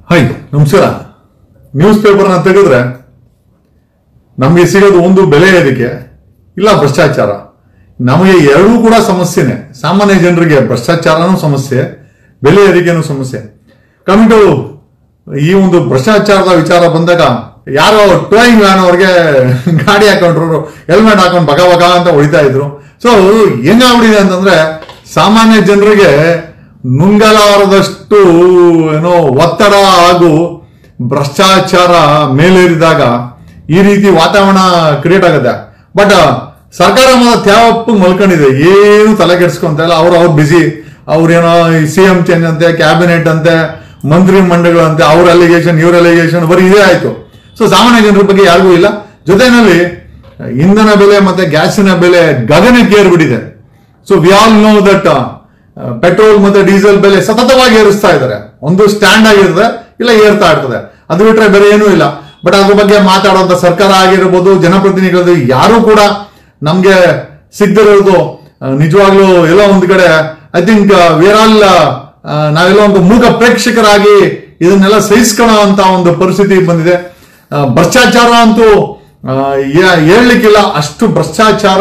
hi ನಮಸ್ಕಾರ news ಪೇಪರ್ನ ತೆಗೆದ್ರೆ ನಮಗೆ ಸಿಗೋದು ಒಂದು ಬೆಲೆ ಏರಿಕೆ ಇಲ್ಲ ಭ್ರಷ್ಟಾಚಾರ ನಮಗೆ ಎರಡೂ ಕೂಡ ಸಮಸ್ಯೆನೆ ಸಾಮಾನ್ಯ ಜನರಿಗೆ ಭ್ರಷ್ಟಾಚಾರನೂ ಸಮಸ್ಯೆ ಬೆಲೆ ಏರಿಕೆನೂ ಸಮಸ್ಯೆ ಕಮಿಂಗ್ ಟು ಈ ಒಂದು ಭ್ರಷ್ಟಾಚಾರದ ವಿಚಾರ ಬಂದಾಗ ಯಾರೋ ಟೋಯಿಂಗ್ ವ್ಯಾನ್ ಅವ್ರಿಗೆ ಗಾಡಿ ಹಾಕೊಂಡ್ರು ಹೆಲ್ಮೆಟ್ ಹಾಕೊಂಡು ಬಗ ಬಗ ಅಂತ ಹೊಡಿತಾ ಇದ್ರು ಸೊ ಹೆಂಗಾಗ್ಬಿಟ್ಟಿದೆ ಅಂತಂದ್ರೆ ಸಾಮಾನ್ಯ ಜನರಿಗೆ ನುಂಗಲಾರದಷ್ಟು ಏನೋ ಒತ್ತಡ ಹಾಗೂ ಭ್ರಷ್ಟಾಚಾರ ಮೇಲೇರಿದಾಗ ಈ ರೀತಿ ವಾತಾವರಣ ಕ್ರಿಯೇಟ್ ಆಗುತ್ತೆ ಬಟ್ ಸರ್ಕಾರ ಮಾತ್ರ ತ್ಯಾವಪ್ಪ ಮಲ್ಕೊಂಡಿದೆ ಏನು ತಲೆ ಕೆಡ್ಸ್ಕೊಂತ ಇಲ್ಲ ಅವ್ರು ಅವ್ರು ಬಿಸಿ ಅವ್ರೇನೋ ಸಿ ಎಂ ಚೇಂಜ್ ಅಂತೆ ಕ್ಯಾಬಿನೆಟ್ ಅಂತೆ ಮಂತ್ರಿ ಮಂಡಳಿಗಳಂತೆ ಅವ್ರ ಅಲಿಗೇಷನ್ ಇವ್ರ ಅಲಿಗೇಷನ್ ಬರೀ ಇದೇ ಆಯ್ತು ಸೊ ಸಾಮಾನ್ಯ ಜನರ ಬಗ್ಗೆ ಯಾರಿಗೂ ಇಲ್ಲ ಜೊತೆನಲ್ಲಿ ಇಂಧನ ಬೆಲೆ ಮತ್ತೆ ಗ್ಯಾಸಿನ ಬೆಲೆ ಗಗನಕ್ಕೆ ಏರ್ಬಿಟ್ಟಿದೆ so we all know that petrol ಮತ್ತೆ ಡೀಸೆಲ್ ಬೆಲೆ ಸತತವಾಗಿ ಏರಿಸ್ತಾ ಇದ್ದಾರೆ ಒಂದು ಸ್ಟ್ಯಾಂಡ್ ಆಗಿರ್ತದೆ ಇಲ್ಲ ಏರ್ತಾ ಇರ್ತದೆ ಅದು ಬಿಟ್ರೆ ಬೇರೆ ಏನೂ ಇಲ್ಲ ಬಟ್ ಅದ್ರ ಬಗ್ಗೆ ಮಾತಾಡುವಂತ ಸರ್ಕಾರ ಆಗಿರ್ಬೋದು ಜನಪ್ರತಿನಿಧಿಗಳು ಯಾರು ಕೂಡ ನಮ್ಗೆ ಸಿಗದಿರೋದು ನಿಜವಾಗ್ಲೂ ಎಲ್ಲೋ ಒಂದ್ ಕಡೆ ಐ ಥಿಂಕ್ ವಿರ್ ಆಲ್ ನಾವೆಲ್ಲ ಒಂದು ಮೂಕ ಪ್ರೇಕ್ಷಕರಾಗಿ ಇದನ್ನೆಲ್ಲ ಸಹಿಸ್ಕೊಳ್ಳೋ ಅಂತ ಒಂದು ಪರಿಸ್ಥಿತಿ ಬಂದಿದೆ ಆ, ಭ್ರಷ್ಟಾಚಾರ ಅಂತೂ ಆ, ಯಾ- ಹೇಳ್ಲಿಕ್ಕಿಲ್ಲ ಅಷ್ಟು ಭ್ರಷ್ಟಾಚಾರ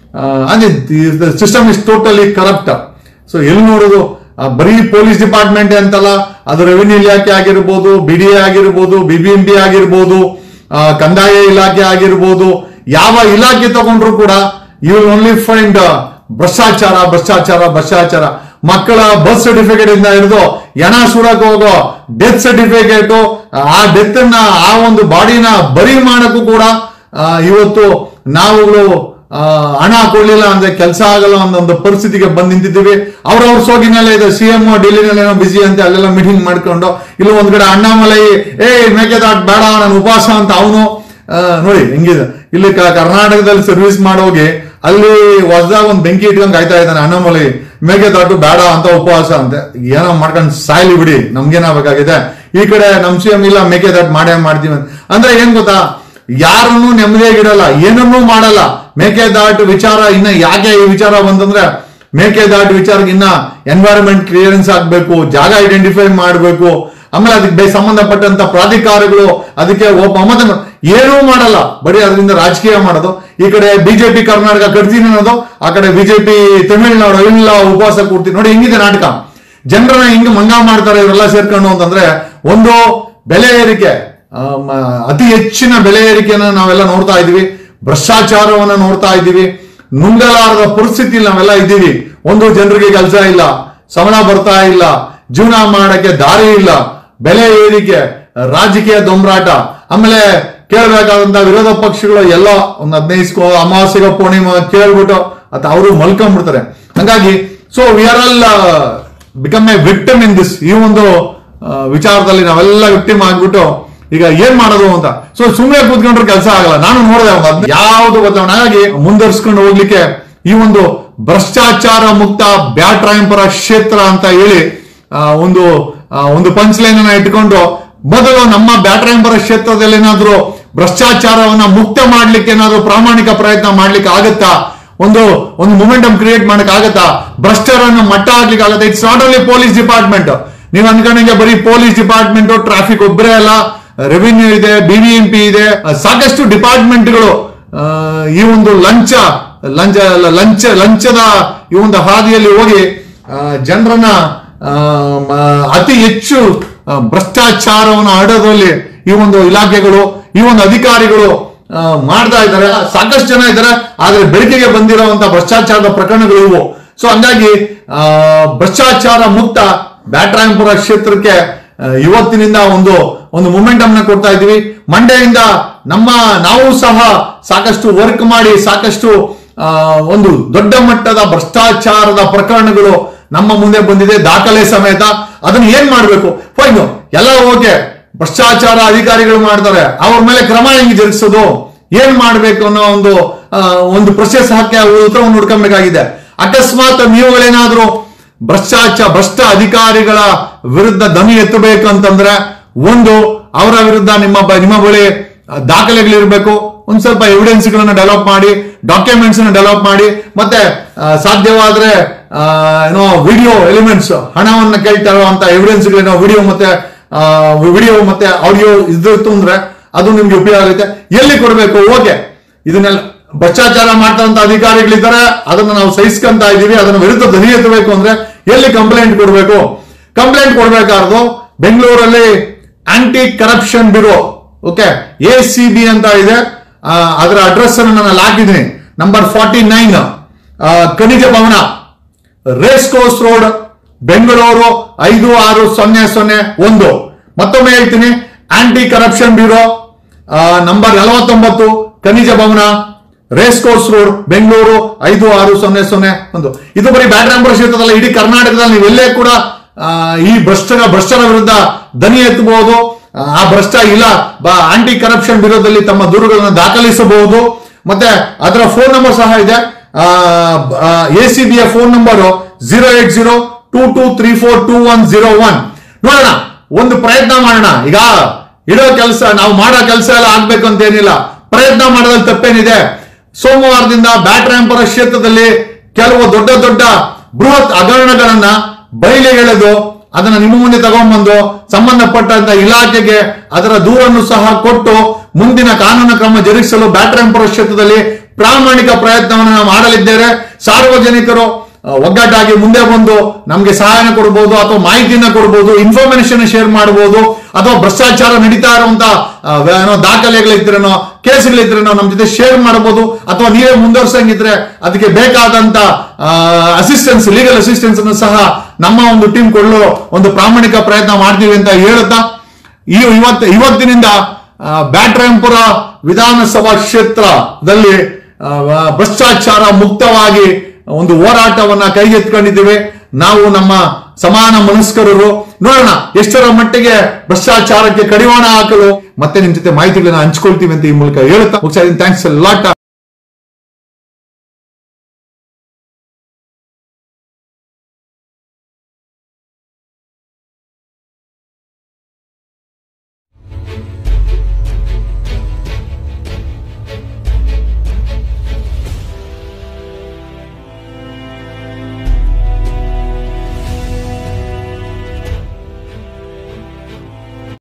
ಅಂದ್ರೆ system is totally corrupt so ಎಲ್ಲಿ ನೋಡೋದು ಆ, ಬರೀ ಪೊಲೀಸ್ ಡಿಪಾರ್ಟ್ಮೆಂಟ್ ಅಂತಲ್ಲ ಅದು ರೆವಿನ್ಯೂ ಇಲಾಖೆ ಆಗಿರ್ಬೋದು ಬಿ ಡಿ ಎ ಆಗಿರ್ಬೋದು ಬಿ ಬಿ ಎಂ ಪಿ ಆಗಿರ್ಬೋದು ಆ, ಕಂದಾಯ ಇಲಾಖೆ ಆಗಿರ್ಬೋದು ಯಾವ ಇಲಾಖೆ ತಗೊಂಡ್ರು ಕೂಡ ಯು ವಿಲ್ ಓನ್ಲಿ ಫೈಂಡ್ ಭ್ರಷ್ಟಾಚಾರ ಭ್ರಷ್ಟಾಚಾರ ಭ್ರಷ್ಟಾಚಾರ ಮಕ್ಕಳ ಬರ್ತ್ ಸರ್ಟಿಫಿಕೇಟ್ ಇಂದ ಹಿಡಿದು ಎಣ ಸುಡಕ್ ಹೋಗೋ ಡೆತ್ ಸರ್ಟಿಫಿಕೇಟ್ ಆ ಡೆತ್ ಅನ್ನ ಆ ಒಂದು ಬಾಡಿನ ಬರಿ ಮಾಡಕ್ಕೂ ಕೂಡ ಆ, ಇವತ್ತು ನಾವುಗಳು ಆ, ಹಣ ಕೊಡ್ಲಿಲ್ಲ ಅಂದ್ರೆ ಕೆಲಸ ಆಗಲ್ಲ ಅನ್ನೋ ಒಂದು ಪರಿಸ್ಥಿತಿಗೆ ಬಂದ್ ನಿಂತಿದ್ದೀವಿ ಅವ್ರವ್ರ ಸೋಗಿನಲ್ಲೇ ಇದೆ ಸಿ ಎಂ ಡೆಲ್ಲಿನಲ್ಲಿ ಏನೋ ಬಿಸಿ ಅಂತ ಅಲ್ಲೆಲ್ಲ ಮೀಟಿಂಗ್ ಮಾಡ್ಕೊಂಡು ಇಲ್ಲ ಒಂದ್ ಕಡೆ ಅಣ್ಣಾಮಲೈ ಏ ಮೇಕೆದಾಟ್ ಬೇಡ ನಾನು ಉಪವಾಸ ಅಂತ ಅವನು ನೋಡಿ ಹೆಂಗಿದೆ ಇಲ್ಲಿ ಕ- ಕರ್ನಾಟಕದಲ್ಲಿ ಸರ್ವಿಸ್ ಮಾಡೋಗಿ ಅಲ್ಲಿ ಹೊಸದಾಗ ಒಂದ್ ಬೆಂಕಿ ಇಟ್ಕೊಂಡ್ ಕಾಯ್ತಾ ಇದ್ದಾನೆ ಅಣ್ಣಾಮಲೈ ಮೇಕೆದಾಟು ಬೇಡ ಅಂತ ಉಪವಾಸ ಅಂತೆ ಏನೋ ಮಾಡ್ಕೊಂಡು ಸಾಯ್ಲಿ ಬಿಡಿ ನಮ್ಗೇನಾಗಬೇಕಾಗಿದೆ ಈ ಕಡೆ ನಮ್ ಸಿ ಎಂ ಇಲ್ಲ ಮೇಕೆದಾಟು ಮಾಡೇ ಮಾಡ್ತೀವಿ ಅಂತ ಅಂದ್ರೆ ಏನ್ ಗೊತ್ತಾ ಯಾರನ್ನು ನೆಮ್ಮದಿಯಾಗಿಡಲ್ಲ ಏನನ್ನೂ ಮಾಡಲ್ಲ ಮೇಕೆದಾಟು ವಿಚಾರ ಇನ್ನ ಯಾಕೆ ಈ ವಿಚಾರ ಬಂತಂದ್ರೆ ಮೇಕೆದಾಟು ವಿಚಾರಕ್ಕೆ ಇನ್ನ ಎನ್ವೈರನ್ಮೆಂಟ್ ಕ್ಲಿಯರೆನ್ಸ್ ಆಗ್ಬೇಕು ಜಾಗ ಐಡೆಂಟಿಫೈ ಮಾಡಬೇಕು ಆಮೇಲೆ ಅದಕ್ಕೆ ಬೇ- ಸಂಬಂಧಪಟ್ಟಂತ ಪ್ರಾಧಿಕಾರಗಳು ಅದಕ್ಕೆ ಒಬ್ಬ ಮತ ಏನೂ ಮಾಡಲ್ಲ ಬರೀ ಅದರಿಂದ ರಾಜಕೀಯ ಮಾಡೋದು ಈ ಕಡೆ ಬಿಜೆಪಿ ಕರ್ನಾಟಕ ಕಟ್ತೀನಿ ಅನ್ನೋದು ಆ ಕಡೆ ಬಿಜೆಪಿ ತಮಿಳುನಾಡು ಇಲ್ಲ ಉಪವಾಸ ಕೂಡ್ತೀನಿ ನೋಡಿ ಹೆಂಗಿದೆ ನಾಟಕ ಜನರನ್ನ ಹಿಂಗ್ ಮಂಗ ಮಾಡ್ತಾರೆ ಇವರೆಲ್ಲ ಸೇರ್ಕೊಂಡು ಅಂತಂದ್ರೆ ಒಂದು ಬೆಲೆ ಏರಿಕೆ ಆ, ಮ- ಅತಿ ಹೆಚ್ಚಿನ ಬೆಲೆ ಏರಿಕೆಯನ್ನ ನಾವೆಲ್ಲ ನೋಡ್ತಾ ಇದೀವಿ ಭ್ರಷ್ಟಾಚಾರವನ್ನ ನೋಡ್ತಾ ಇದ್ದೀವಿ ನುಂಗಲಾರದ ಪರಿಸ್ಥಿತಿಲಿ ನಾವೆಲ್ಲ ಇದ್ದೀವಿ ಒಂದು ಜನರಿಗೆ ಕೆಲಸ ಇಲ್ಲ ಸಂಬಳ ಬರ್ತಾ ಇಲ್ಲ ಜೀವನ ಮಾಡಕ್ಕೆ ದಾರಿ ಇಲ್ಲ ಬೆಲೆ ಏರಿಕೆ ರಾಜಕೀಯ ದೊಂಬರಾಟ ಆಮೇಲೆ ಕೇಳಬೇಕಾದಂತ ವಿರೋಧ ಪಕ್ಷಗಳು ಎಲ್ಲ ಒಂದು ಹದಿನೈದು ಅಮಾವಾಸ್ಯೆಗೋ ಪೂರ್ಣಿಮಾ ಕೇಳ್ಬಿಟ್ಟು ಅಥವಾ ಅವರು ಮಲ್ಕೊಂಡ್ಬಿಡ್ತಾರೆ ಹಂಗಾಗಿ so we are all become a victim in this ಈ ಒಂದು ಆ, ವಿಚಾರದಲ್ಲಿ ನಾವೆಲ್ಲ ವಿಕ್ಟಿಮ್ ಆಗ್ಬಿಟ್ಟು ಈಗ ಏನ್ ಮಾಡೋದು ಅಂತ ಸೊ ಸುಮ್ಮನೆ ಕೂತ್ಕೊಂಡ್ರೆ ಕೆಲಸ ಆಗಲ್ಲ ನಾನು ನೋಡಿದೆ ಒಂದು ಹದ್ನ- ಯಾವ್ದು ಗೊತ್ತಾಗ ಹಾಗಾಗಿ ಮುಂದುವರ್ಸ್ಕೊಂಡು ಹೋಗ್ಲಿಕ್ಕೆ ಈ ಒಂದು ಭ್ರಷ್ಟಾಚಾರ ಮುಕ್ತ ಬ್ಯಾಟ್ರಾಯಂಪುರ ಕ್ಷೇತ್ರ ಅಂತ ಹೇಳಿ ಆ, ಒಂದು ಆ, ಒಂದು ಪಂಚ್ ಲೈನ್ ಅನ್ನ ಇಟ್ಕೊಂಡು ಮೊದಲು ನಮ್ಮ ಬ್ಯಾಟ್ರಾಯಂಪುರ ಕ್ಷೇತ್ರದಲ್ಲಿ ಏನಾದ್ರು ಭ್ರಷ್ಟಾಚಾರವನ್ನ ಮುಕ್ತ ಮಾಡ್ಲಿಕ್ಕೆ ಏನಾದ್ರು ಪ್ರಾಮಾಣಿಕ ಪ್ರಯತ್ನ ಮಾಡ್ಲಿಕ್ಕೆ ಆಗತ್ತಾ ಒಂದು ಒಂದು ಮೊಮೆಂಟಮ್ ಕ್ರಿಯೇಟ್ ಮಾಡಕ್ ಆಗತ್ತಾ ಭ್ರಷ್ಟರನ್ನು ಮಟ್ಟ ಹಾಕ್ಲಿಕ್ಕೆ ಆಗತ್ತಾ it's not only police department ನೀವು ಅನ್ಕೊಂಡಂಗೆ ಬರೀ ಪೊಲೀಸ್ ಡಿಪಾರ್ಟ್ಮೆಂಟ್ ಟ್ರಾಫಿಕ್ ಒಬ್ಬರೇ ಅಲ್ಲ ರೆವಿನ್ಯೂ ಇದೆ ಬಿಬಿಎಂಪಿ ಇದೆ ಸಾಕಷ್ಟು ಡಿಪಾರ್ಟ್ಮೆಂಟ್ಗಳು ಈ ಒಂದು ಲಂಚ ಲಂಚ ಲಂಚ ಲಂಚದ ಈ ಒಂದು ಹಾದಿಯಲ್ಲಿ ಹೋಗಿ ಜನರನ್ನ ಅತಿ ಹೆಚ್ಚು ಆ, ಭ್ರಷ್ಟಾಚಾರವನ್ನು ಹರಡೋದ್ರಲ್ಲಿ ಈ ಒಂದು ಇಲಾಖೆಗಳು ಈ ಒಂದು ಅಧಿಕಾರಿಗಳು ಆ, ಮಾಡ್ತಾ ಇದ್ದಾರೆ ಸಾಕಷ್ಟು ಜನ ಇದ್ದಾರೆ ಆದ್ರೆ ಬೆಳಕಿಗೆ ಬಂದಿರುವಂತ ಭ್ರಷ್ಟಾಚಾರದ ಪ್ರಕರಣಗಳು ಇವು ಸೊ ಹಂಗಾಗಿ ಆ, ಭ್ರಷ್ಟಾಚಾರ ಮುಕ್ತ ಬ್ಯಾಟ್ರಾಯಂಪುರ ಕ್ಷೇತ್ರಕ್ಕೆ ಆ, ಇವತ್ತಿನಿಂದ ಒಂದು ಒಂದು ಮೊಮೆಂಟಮ್ ನ ಕೊಡ್ತಾ ಇದ್ದೀವಿ ಮಂಡ್ಯದಿಂದ ನಮ್ಮ ನಾವು ಸಹ ಸಾಕಷ್ಟು ವರ್ಕ್ ಮಾಡಿ ಸಾಕಷ್ಟು ಆ, ಒಂದು ದೊಡ್ಡ ಮಟ್ಟದ ಭ್ರಷ್ಟಾಚಾರದ ಪ್ರಕರಣಗಳು ನಮ್ಮ ಮುಂದೆ ಬಂದಿದೆ ದಾಖಲೆ ಸಮೇತ ಅದನ್ನ ಏನ್ ಮಾಡ್ಬೇಕು ಫೈನ್ ಎಲ್ಲ ಓಕೆ ಭ್ರಷ್ಟಾಚಾರ ಅಧಿಕಾರಿಗಳು ಮಾಡ್ತಾರೆ ಅವ್ರ ಮೇಲೆ ಕ್ರಮ ಹೆಂಗ್ ಜರುಗಿಸೋದು ಏನ್ ಮಾಡ್ಬೇಕು ಅನ್ನೋ ಒಂದು ಆ, ಒಂದು ಪ್ರೊಸೆಸ್ ಹಾಕಿ ಅವ್ರ ಉತ್ತರವನ್ನು ಹುಡ್ಕೊಬೇಕಾಗಿದೆ ಅಕಸ್ಮಾತ್ ನೀವುಗಳೇನಾದ್ರೂ ಭ್ರಷ್ಟಾಚಾರ ಭ್ರಷ್ಟ ಅಧಿಕಾರಿಗಳ ವಿರುದ್ಧ ದನಿ ಎತ್ತಬೇಕು ಅಂತಂದ್ರೆ ಒಂದು ಅವರ ವಿರುದ್ಧ ನಿಮ್ಮ ಬ- ನಿಮ್ಮ ಬಳಿ ಆ, ದಾಖಲೆಗಳಿರ್ಬೇಕು ಒಂದ್ ಸ್ವಲ್ಪ ಎವಿಡೆನ್ಸ್ ಗಳನ್ನ ಡೆವಲಪ್ ಮಾಡಿ ಡಾಕ್ಯುಮೆಂಟ್ಸ್ ಡೆವಲಪ್ ಮಾಡಿ ಮತ್ತೆ ಆ, ಸಾಧ್ಯವಾದ್ರೆ ಆ, ಏನೋ ವಿಡಿಯೋ ಎಲಿಮೆಂಟ್ಸ್ ಹಣವನ್ನ ಕೇಳ್ತಾ ಇರುವಂತ ಎವಿಡೆನ್ಸ್ ಗಳೇನೋ ವಿಡಿಯೋ ಮತ್ತೆ ವಿಡಿಯೋ ಮತ್ತೆ ಆಡಿಯೋ ಇತ್ತು ಅಂದ್ರೆ ಅದು ನಿಮ್ಗೆ ಉಪಯೋಗ ಆಗುತ್ತೆ ಎಲ್ಲಿ ಕೊಡಬೇಕು ಓಕೆ ಇದನ್ನೆಲ್ಲ ಭ್ರಷ್ಟಾಚಾರ ಮಾಡ್ತಂತ ಅಧಿಕಾರಿಗಳಿದ್ದಾರೆ ಅದನ್ನ ನಾವು ಸಹಿಸ್ಕೊಂತ ಇದೀವಿ ಅದನ್ನ ವಿರುದ್ಧ ಧ್ವನಿ ಎತ್ತಬೇಕು ಅಂದ್ರೆ ಎಲ್ಲಿ ಕಂಪ್ಲೇಂಟ್ ಕೊಡಬೇಕು ಕಂಪ್ಲೇಂಟ್ ಕೊಡಬೇಕಾದ್ರು ಬೆಂಗಳೂರಲ್ಲಿ anti corruption bureau okay A C B ಅಂತ ಇದೆ ಆ, ಅದರ ಅಡ್ರೆಸ್ ಅನ್ನು ನಾನು ಅಲ್ಲಿ ಹಾಕಿದ್ದೀನಿ ನಂಬರ್ ಫಾರ್ಟಿ ನೈನ್ ಖನಿಜ ಭವನ ರೇಸ್ ಕೋರ್ಸ್ ರೋಡ್ ಬೆಂಗಳೂರು ಐದು ಆರು ಸೊನ್ನೆ ಸೊನ್ನೆ ಒಂದು ಮತ್ತೊಮ್ಮೆ ಹೇಳ್ತೀನಿ ಆಂಟಿ ಕರಪ್ಷನ್ ಬ್ಯೂರೋ ನಂಬರ್ ನಲವತ್ತೊಂಬತ್ತು ಖನಿಜ ಭವನ ರೇಸ್ ಕೋರ್ಸ್ ರೋಡ್ ಬೆಂಗಳೂರು ಐದು ಆರು ಸೊನ್ನೆ ಸೊನ್ನೆ ಒಂದು ಇದು ಬರೀ ಬ್ಯಾಟ್ರಾಂಪುರ ಕ್ಷೇತ್ರದಲ್ಲ ಇಡೀ ಕರ್ನಾಟಕದಲ್ಲಿ ನೀವು ಎಲ್ಲೇ ಕೂಡ ಆ, ಈ ಭ್ರಷ್ಟರ ಭ್ರಷ್ಟರ ವಿರುದ್ಧ ದನಿ ಎತ್ತಬಹುದು ಆ ಭ್ರಷ್ಟ ಇಲ್ಲ ಆಂಟಿ ಕರಪ್ಷನ್ ವಿರೋಧದಲ್ಲಿ ತಮ್ಮ ದೂರುಗಳನ್ನು ದಾಖಲಿಸಬಹುದು ಮತ್ತೆ ಅದರ ಫೋನ್ ನಂಬರ್ ಸಹ ಇದೆ ಎ ಸಿ ಬಿಯ phone number zero eight zero two two three four two one zero one ನೋಡೋಣ ಒಂದು ಪ್ರಯತ್ನ ಮಾಡೋಣ ಈಗ ಇಡೋ ಕೆಲಸ ನಾವು ಮಾಡೋ ಕೆಲಸ ಎಲ್ಲ ಆಗ್ಬೇಕು ಅಂತ ಏನಿಲ್ಲ ಪ್ರಯತ್ನ ಮಾಡೋದ್ರಲ್ಲಿ ತಪ್ಪೇನಿದೆ ಸೋಮವಾರದಿಂದ ಬ್ಯಾಟ್ರಾಂಪುರ ಕ್ಷೇತ್ರದಲ್ಲಿ ಕೆಲವು ದೊಡ್ಡ ದೊಡ್ಡ ಬೃಹತ್ ಹಗರಣಗಳನ್ನ ಬಯಲಿಗೆ ಎಳೆದು ಅದನ್ನ ನಿಮ್ಮ ಮುಂದೆ ತಗೊಂಡ್ಬಂದು ಸಂಬಂಧಪಟ್ಟಂತ ಇಲಾಖೆಗೆ ಅದರ ದೂರನ್ನು ಸಹ ಕೊಟ್ಟು ಮುಂದಿನ ಕಾನೂನು ಕ್ರಮ ಜರುಗಿಸಲು ಬ್ಯಾಟ್ರಾಂಪುರ ಕ್ಷೇತ್ರದಲ್ಲಿ ಪ್ರಾಮಾಣಿಕ ಪ್ರಯತ್ನವನ್ನು ನಾವು ಮಾಡಲಿದ್ದೇವೆ ಸಾರ್ವಜನಿಕರು ಆ, ಒಗ್ಗಟ್ಟಾಗಿ ಮುಂದೆ ಬಂದು ನಮಗೆ ಸಹಾಯನ ಕೊಡಬಹುದು ಅಥವಾ ಮಾಹಿತಿಯನ್ನ ಕೊಡಬಹುದು ಇನ್ಫಾರ್ಮೇಶನ್ ಶೇರ್ ಮಾಡಬಹುದು ಅಥವಾ ಭ್ರಷ್ಟಾಚಾರ ನಡೀತಾ ಇರುವಂತ ಆ, ವ- ಏನೋ ದಾಖಲೆಗಳಿದ್ರೇನೋ ಕೇಸ್ಗಳಿದ್ರೇನೋ ನಮ್ಮ ಜೊತೆ ಶೇರ್ ಮಾಡಬಹುದು ಅಥವಾ ನೀವೇ ಮುಂದುವರ್ಸಂಗಿದ್ರೆ ಅದಕ್ಕೆ ಬೇಕಾದಂತ ಅಸಿಸ್ಟೆನ್ಸ್ ಲೀಗಲ್ ಅಸಿಸ್ಟೆನ್ಸ್ ಅನ್ನು ಸಹ ನಮ್ಮ ಒಂದು ಟೀಮ್ ಕೊಡಲು ಒಂದು ಪ್ರಾಮಾಣಿಕ ಪ್ರಯತ್ನ ಮಾಡ್ತೀವಿ ಅಂತ ಹೇಳುತ್ತಾ ಈ ಇವತ್ತು ಇವತ್ತಿನಿಂದ ಆ, ಬ್ಯಾಟ್ರಾಂಪುರ ವಿಧಾನಸಭಾ ಕ್ಷೇತ್ರದಲ್ಲಿ ಆ, ಭ್ರಷ್ಟಾಚಾರ ಮುಕ್ತವಾಗಿ ಒಂದು ಹೋರಾಟವನ್ನ ಕೈಗೆತ್ಕೊಂಡಿದ್ದೇವೆ ನಾವು ನಮ್ಮ ಸಮಾನ ಮನಸ್ಕರರು ನೋಡೋಣ ಎಷ್ಟರ ಮಟ್ಟಿಗೆ ಭ್ರಷ್ಟಾಚಾರಕ್ಕೆ ಕಡಿವಾಣ ಹಾಕಲು ಮತ್ತೆ ನಿಮ್ ಜೊತೆ ಮಾಹಿತಿಗಳನ್ನ ಹಂಚ್ಕೊಳ್ತೀವಿ ಅಂತ ಈ ಮೂಲಕ ಹೇಳುತ್ತಾ ಥ್ಯಾಂಕ್ಸ್ ಲಾಟ್